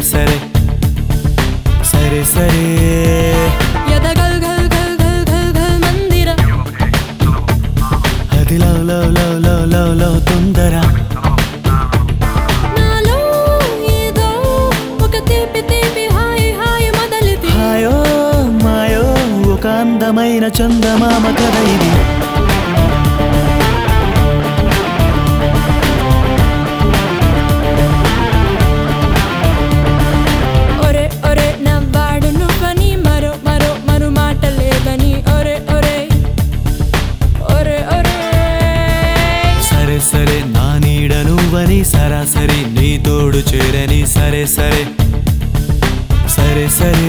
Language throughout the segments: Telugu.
సరే సరే సరే ఎదగల్ గల్ గల్ గల్ గల్ గల్ మందిర అది love love love love love love తొందర నాలో ఏదో ఒక తీపి తీపి హాయి హాయి మొదలిది హాయో మాయో ఒక అందమైన చందమామ కథ ఇది ఒరే ఒరే నవ్వాడు నువ్వని మరో మరో మరు మాట లేదని ఒరే ఒరే ఒరే ఒరే సరే సరే నా నీడ నువ్వని సరాసరి నీ తోడు చేరని సరే సరే సరే సరే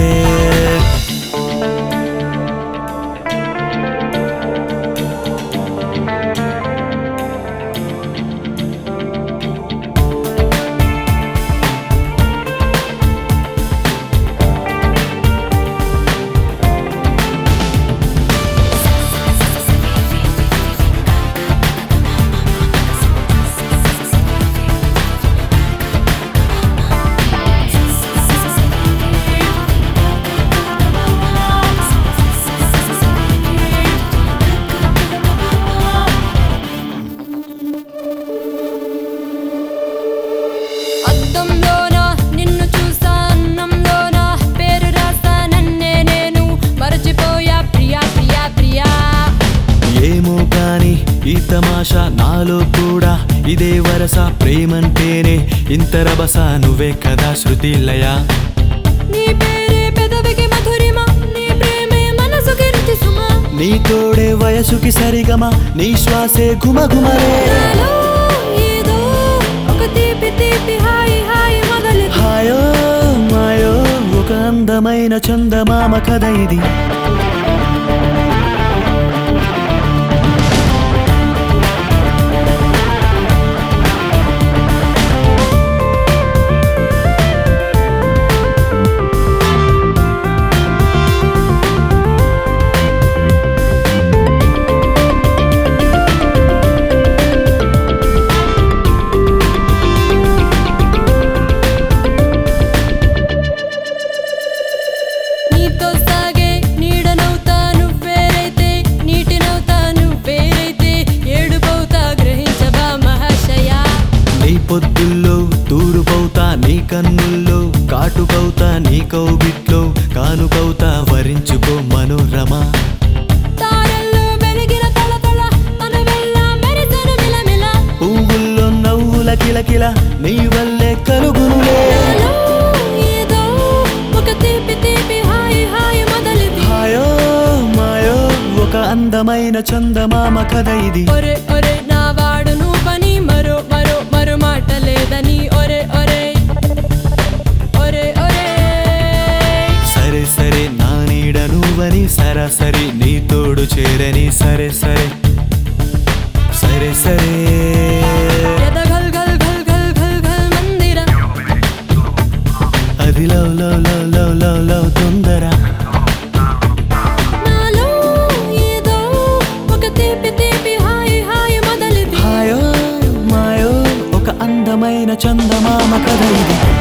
అద్దంలోన నిన్ను చూసా అన్నంలోన పేరు రాసా నన్నే నేను మరచిపోయా ప్రియా ప్రియా ప్రియా ఏమో కాని ఈ తమాషా నాలో కూడా ఇదే వరస ప్రేమంటేనే ఇంత రభస నువ్వే కదా శృతి లయ నీ పేరే పెదవికి మధురిమ నీ ప్రేమే మనసుకి రుచి సుమ నీ తోడే వయసుకి సరిగమ నీ శ్వాసే ఘుమఘుమరే నాలో ఏదో ఒక తీపి తీపి హాయి హాయి మొదలు హాయో మాయో ఒక అందమైన చందమామ కథ ఇది నీతో సాగే నీడనవుతాను వేరైతే నీటినవుతాను వేరైతే ఏడుపవుతా గ్రహించవా మహాశయా నీ పొద్దుల్లో తూరుపవుతా నీ కన్నుల్లో కాటుకవుతా నీ కౌగిట్లో కానుకవుతా వరించుకో మనోరమ తారల్లో వెలిగిన తళతళ మన వెళ్ళ మెరిసెను మిలమిల పువ్వుల్లో నవ్వుల కిలకిల నీ వల్లే కలుగునులే నాలో ఏదో ఒక తీపి తీపి హాయి హాయి మొదలిది హాయో మాయో ఒక అందమైన చందమామ కథ ఇది ఒరే ఒరే నా వాడు నువ్వని మరో మరో మరో మాట లేదని ఒరే ఒరే ఒరే ఒరే సరే సరే నా నీడ నువ్వని సరాసరి నీ తోడు చేరని సరే సరే సరే సరే ఎదగల్ గల్ గల్ గల్ గల్ గల్ మందిర అది love love love love love love తొందర నాలో ఏదో ఒక తీపి తీపి హాయి హాయి మొదలిది హాయో మాయో ఒక అందమైన చందమామ కథ ఇది